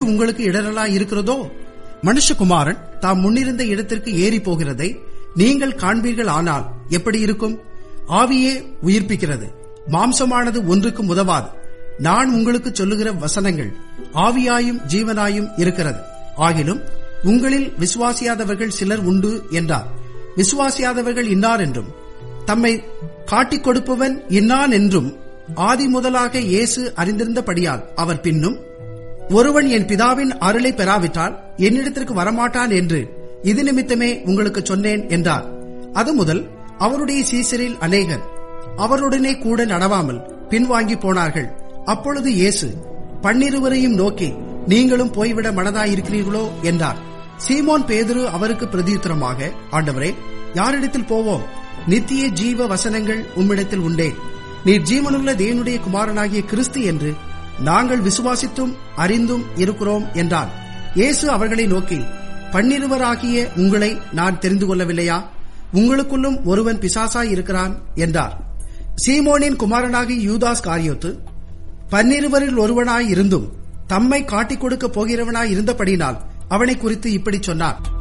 உங்களுக்கு இடரலா இருக்கிறதோ மனுஷகுமாரன் தாம் முன்னிருந்த இடத்திற்கு ஏறி போகிறதை நீங்கள் காண்பீர்கள் ஆனால் எப்படி இருக்கும் ஆவியே உயிர்ப்பிக்கிறது மாம்சமானது ஒன்றுக்கும் உதவாது நான் உங்களுக்கு சொல்லுகிற வசனங்கள் ஆவியாயும் ஜீவனாயும் இருக்கிறது ஆகிலும் உங்களில் விசுவாசியாதவர்கள் சிலர் உண்டு என்றார் விசுவாசியாதவர்கள் இன்னார் என்றும் தம்மை காட்டிக் கொடுப்பவன் இன்னான் என்றும் ஆதி முதலாக இயேசு அறிந்திருந்தபடியால் அவர் பின்னும் ஒருவன் என் பிதாவின் அருளை பெறாவிட்டால் என்னிடத்திற்கு வரமாட்டான் என்று இது நிமித்தமே உங்களுக்கு சொன்னேன் என்றார் அது முதல் அவருடைய சீசரில் அநேகர் அவருடனே கூட நடவாமல் பின்வாங்கி போனார்கள் அப்பொழுது இயேசு பன்னிருவரையும் நோக்கி நீங்களும் போய்விட மனதாயிருக்கிறீர்களோ என்றார் சீமோன் பேதுரு அவருக்கு பிரதியுத்தரமாக ஆண்டவரே யாரிடத்தில் போவோம் நித்திய ஜீவ வசனங்கள் உம்மிடத்தில் உண்டே நீர் ஜீவனுள்ள தேவனுடைய குமாரனாகிய கிறிஸ்து என்று நாங்கள் விசுவாசித்தும் அறிந்தும் இருக்கிறோம் என்றான் இயேசு அவர்களை நோக்கி பன்னிருவராகிய உங்களை நான் தெரிந்து கொள்ளவில்லையா உங்களுக்குள்ளும் ஒருவன் பிசாசாய் இருக்கிறான் என்றார் சீமோனின் குமாரனாகிய யூதாஸ் காரியோத்து பன்னிருவரில் ஒருவனாய் இருந்தும் தம்மை காட்டிக் கொடுக்க போகிறவனாய் இருந்தபடினால் அவனை குறித்து இப்படி சொன்னார்